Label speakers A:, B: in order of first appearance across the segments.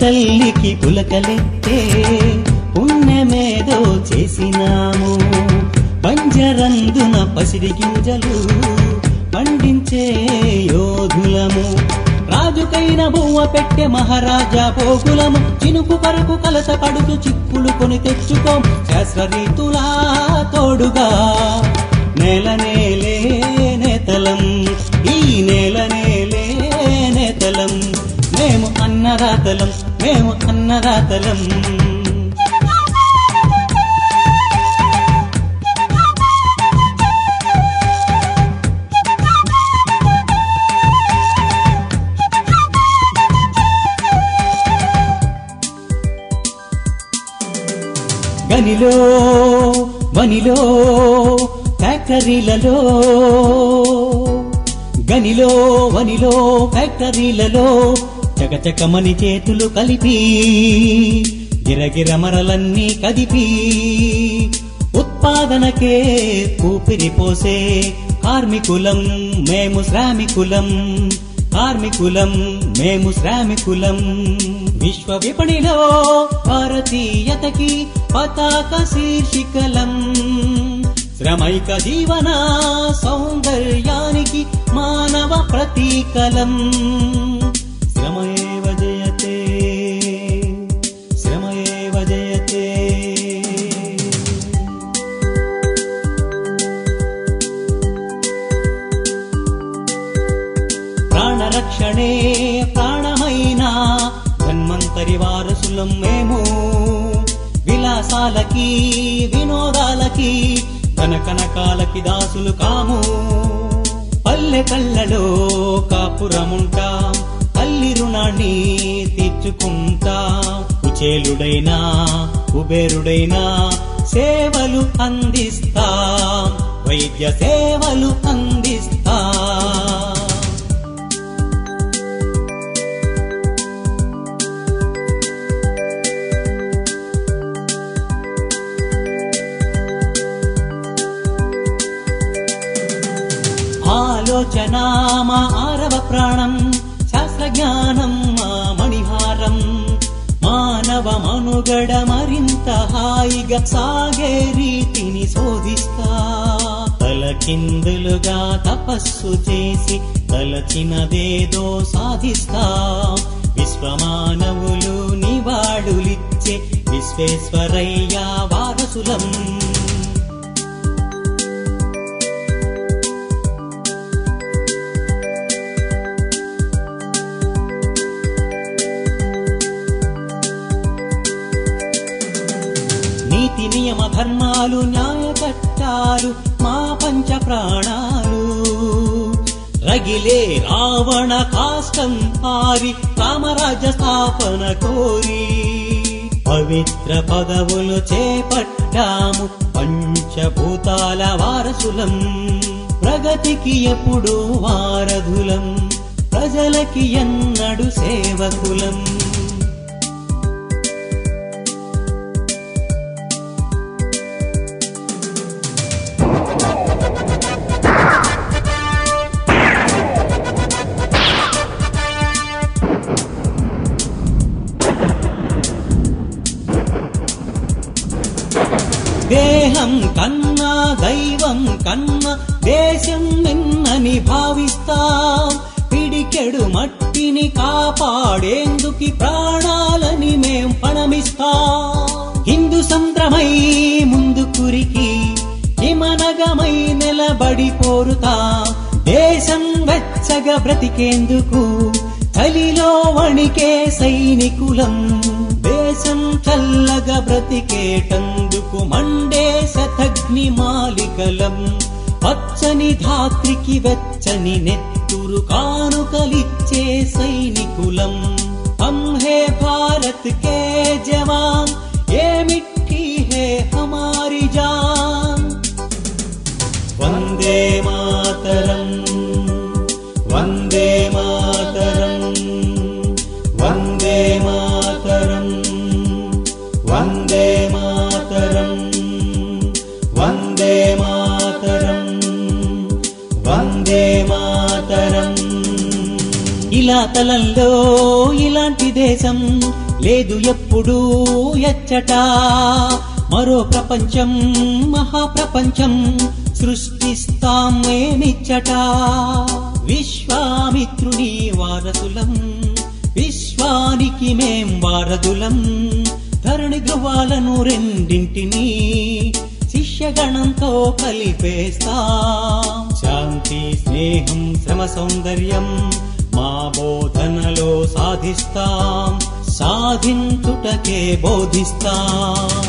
A: తల్లికి పులకలెత్తే పుణ్యమేదో చేసినాము పంజరందున పసిడి గింజలు పండించే యోధులము రాజుకైన బువ్వ పెట్టే మహారాజా భోగులము చినుకు పరకు కలత పడుతూ చిక్కులు కొని తెచ్చుకోం శాస్త్రరీతులా తోడుగా నేల నేలే నేతలం ఈ నేల నేలే నేతలం మేము అన్నదాతలం మేము అన్నదాతలం గనిలో వనిలో ఫ్యాక్టరీలలో గనిలో వనిలో ఫ్యాక్టరీలలో చకచకమని చేతులు కలిపి గిరగిర మరలన్నీ కదిపి ఉత్పాదనకే ఊపిరి పోసే కార్మికులం మేము శ్రామికులం కార్మికులం మేము శ్రామికులం విశ్వ విపణిలో భారతీయతకి పతాక శీర్షికలం శ్రమైక జీవన సౌందర్యానికి మానవ ప్రతీకలం శ్రమయేవ జయతే శ్రమయేవ జయతే ప్రాణరక్షణే ప్రాణమైన ధన్వంతరి వారసులం మేము విలాసాలకి వినోదాలకి ధనకనకాలకి దాసులు కాము పల్లె కళ్ళలో కాపురముంటాం తల్లి రుణాన్ని తీర్చుకుంటాం కుచేలుడైనా కుబేరుడైనా సేవలు అందిస్తాం వైద్య సేవలు అందిస్తాం ఆలోచన మా ఆరవ ప్రాణం శాస్త్రజ్ఞానం మా మణిహారం మానవ మనుగడ మరింత హాయిగా సాగే రీతిని శోధిస్తా తలకిందులుగా తపస్సు చేసి తలచినదేదో సాధిస్తా విశ్వమానవులు నివాడులిచ్చే విశ్వేశ్వరయ్య వారసులం నీతి నియమ ధర్మాలు న్యాయ చట్టాలు మా పంచ ప్రాణాలు రగిలే రావణ కాష్టం ఆరి రామరాజ్య స్థాపన కోరి పవిత్ర పదవులు చేపట్టాము పంచభూతాల వారసులం ప్రగతికి ఎప్పుడు వారధులం ప్రజలకి ఎన్నడు సేవకులం దేహం కన్నా దైవం కన్నా దేశం నిన్నని భావిస్తాం పిడికెడు మట్టిని కాపాడేందుకి ప్రాణాలని మేం పణమిస్తాం హిందూ సంద్రమై ముందు కురికి హిమనగమై నిలబడి పోరుతా దేశం వెచ్చగా బ్రతికేందుకు చలిలో వణికే సైనికులం దేశం చల్లగా బ్రతికేటందుకు మండే శతగ్ని మాలికలం పచ్చని ధాత్రికి వెచ్చని నెత్తురు కానుకలిచ్చే సైనికులం हम है भारत के जवान ये मिट्टी है हमारी जान वंदे मातरम वंदे मातरम वंदे मातरम वंदे मातरम वंदे मातरम వందే మాతరం ఇలా తలంలో ఇలాంటి దేశం లేదు ఎప్పుడూ ఎచ్చట మరో ప్రపంచం మహాప్రపంచం సృష్టిస్తాం మేమిచ్చట విశ్వామిత్రుని వారసులం విశ్వానికి మేం వారధులం ధరణి గృహాలను రెండింటినీ శిష్యగణంతో కలిపేస్తాం శాంతి స్నేహం శ్రమ సౌందర్యం మా బోధనలో సాధిస్తాం సాధించుటకే బోధిస్తాం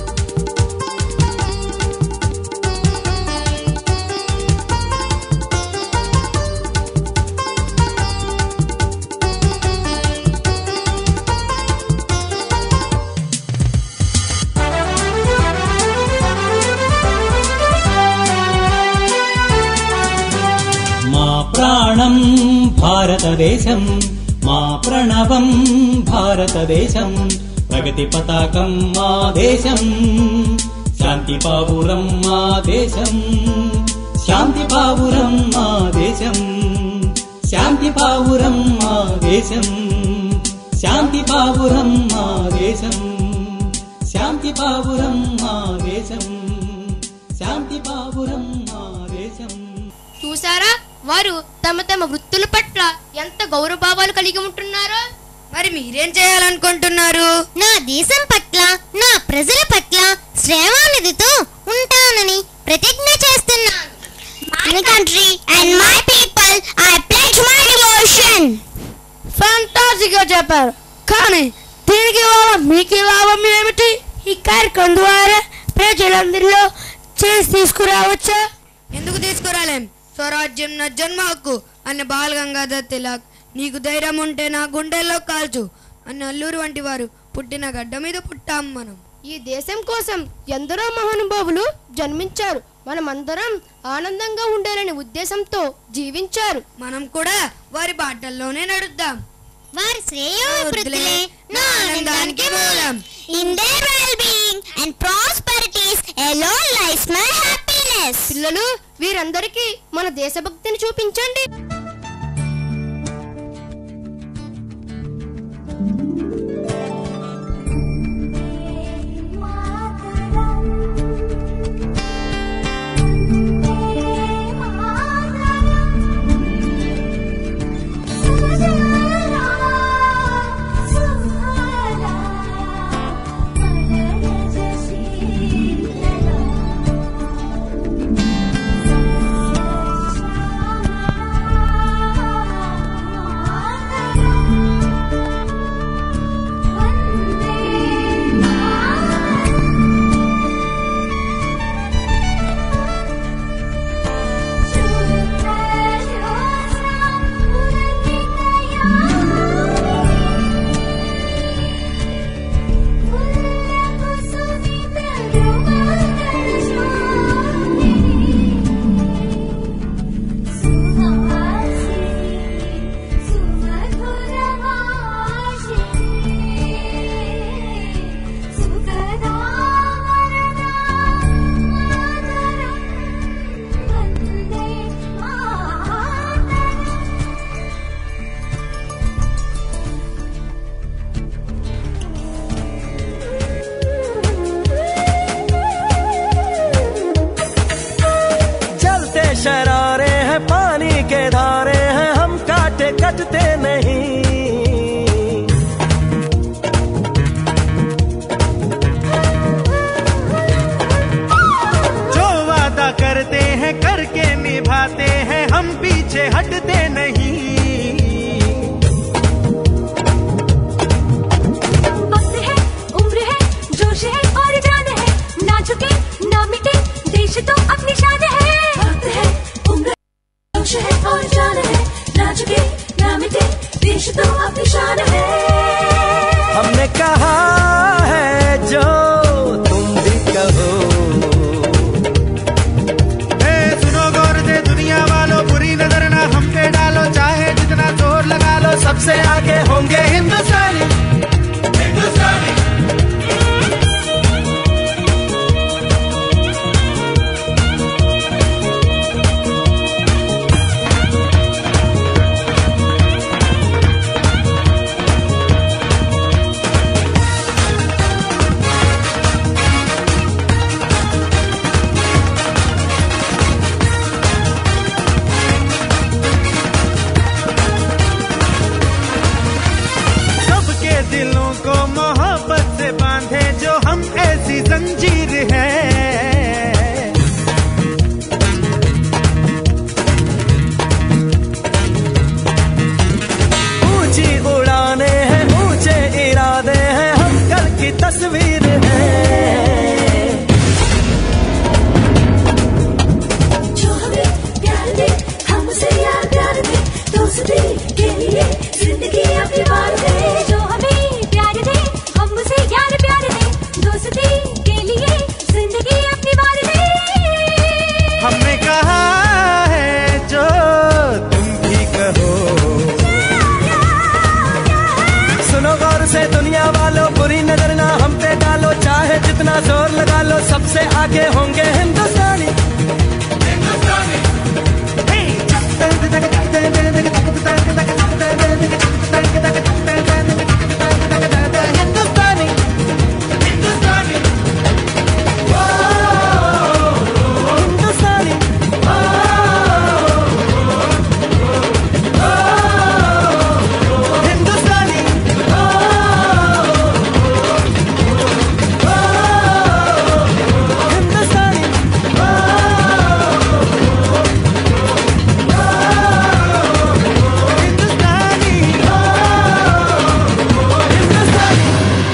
A: మా ప్రాణం భారతదేశం మా ప్రణవం భారతదేశం ప్రగతి పతాకం మా దేశం శాంతి పావురం మా దేశం శాంతి పావురం మా దేశం శాంతి పావురం మా దేశం శాంతి పావురం మా దేశం శాంతి పావురం మా దేశం శాంతి పావురం మా దేశం
B: చూసారా వారు తమ తమ వృత్తుల పట్ల ఎంత గౌరవభావాలు కలిగి ఉంటున్నారో
C: మరి మీరేం చేయాలనుకుంటున్నారు
D: నా దేశం పట్ల నా ప్రజల పట్ల శ్రేమానిధితో ఉంటానని ప్రతిజ్ఞ చేస్తున్నాను my country and my people I pledge my devotion
C: fantastic గా చెప్పారు కానీ దీనికి లాభం మీకు లాభం ఏమిటి ఈ కార్యక్రమం ద్వారా ప్రజలందరిలో చేసి తీసుకురావచ్చా ఎందుకు తీసుకురాలేం స్వరాజ్యం నా జన్మ హక్కు అన్న బాల్ గంగాధర్ తిలక్ నీకు ధైర్యం ఉంటే నా గుండెల్లో కాల్చు అన్న అల్లూరు వంటి వారు పుట్టిన గడ్డ మీద పుట్టాం మనం
B: ఈ దేశం కోసం ఎందరో మహానుభావులు జన్మించారు మనమందరం ఆనందంగా ఉండాలనే ఉద్దేశంతో జీవించారు
C: మనం కూడా వారి బాటల్లోనే నడుద్దాం
D: వారి శ్రేయోభివృద్ధులే నా ఆనందానికి మూలం in their well being and prosperities alone lies my happiness
B: పిల్లలు వీరందరికీ మన దేశభక్తిని చూపించండి
E: जलते शरारे हैं पानी के धारे हैं हम काटे कटते नहीं
F: जो वादा करते हैं करके निभाते हैं हम पीछे हटते नहीं
G: वक्त है उम्र है जोश है और जान है ना झुके ना मिटे देश तो अपनी शान है वक्त है उम्र है, जोश है और जान है ना झुके ना मिटे देश तो अपनी शान है
E: हमने कहा है जो तुम भी कहो
F: ए, सुनो गौर से दुनिया वालों बुरी नजर ना हम पे डालो चाहे जितना जोर लगा लो
E: सबसे आगे होंगे हिंदुस्तानी हिंदुस्तानी जितना जोर लगा लो सबसे आगे होंगे हिंदुस्तानी हिंदुस्तानी हिंदुस्तानी हिंदुस्तानी हिंदुस्तानी हिंदुस्तानी हिंदुस्तानी हिंदुस्तानी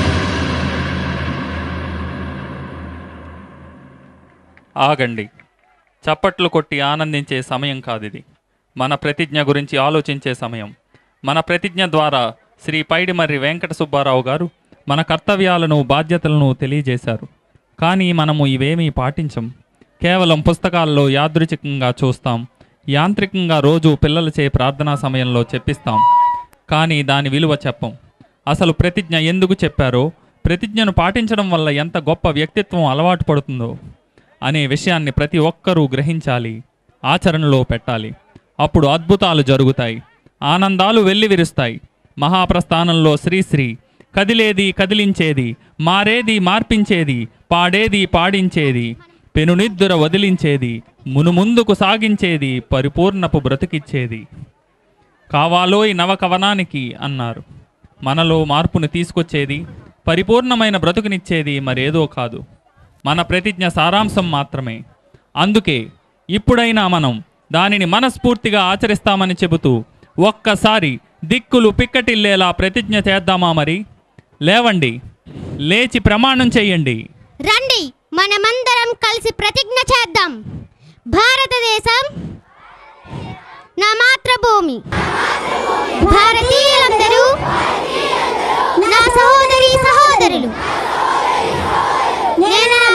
H: ఆగండి చప్పట్లు కొట్టి ఆనందించే సమయం కాదిది మన ప్రతిజ్ఞ గురించి ఆలోచించే సమయం మన ప్రతిజ్ఞ ద్వారా శ్రీ పైడిమర్రి వెంకట సుబ్బారావు గారు మన కర్తవ్యాలను బాధ్యతలను తెలియజేశారు కానీ మనము ఇవేమీ పాటించం కేవలం పుస్తకాల్లో యాదృచ్ఛికంగా చూస్తాం యాంత్రికంగా రోజు పిల్లలచే ప్రార్థనా సమయంలో చెప్పిస్తాం కానీ దాని విలువ చెప్పం అసలు ప్రతిజ్ఞ ఎందుకు చెప్పారో ప్రతిజ్ఞను పాటించడం వల్ల ఎంత గొప్ప వ్యక్తిత్వం అలవాటు పడుతుందో అనే విషయాన్ని ప్రతి ఒక్కరూ గ్రహించాలి ఆచరణలో పెట్టాలి అప్పుడు అద్భుతాలు జరుగుతాయి ఆనందాలు వెల్లివిరుస్తాయి మహాప్రస్థానంలో శ్రీశ్రీ కదిలేది కదిలించేది మారేది మార్పించేది పాడేది పాడించేది పెనునిద్దుర వదిలించేది మునుముందుకు సాగించేది పరిపూర్ణపు బ్రతికిచ్చేది కావాలోయ్ నవకవనానికి అన్నారు మనలో మార్పును తీసుకొచ్చేది పరిపూర్ణమైన బ్రతుకునిచ్చేది మరేదో కాదు మన ప్రతిజ్ఞ సారాంశం మాత్రమే అందుకే ఇప్పుడైనా మనం దానిని మనస్ఫూర్తిగా ఆచరిస్తామని చెబుతూ ఒక్కసారి దిక్కులు పిక్కటిల్లేలా ప్రతిజ్ఞ చేద్దామా మరి లేవండి లేచి ప్రమాణం చెయ్యండి
D: రండి మనమందరం కలిసి ప్రతిజ్ఞ చేద్దాం భారతదేశం నా మాతృభూమి భారతీయులందరూ నా సహోదరి సహోదరులు నేను నా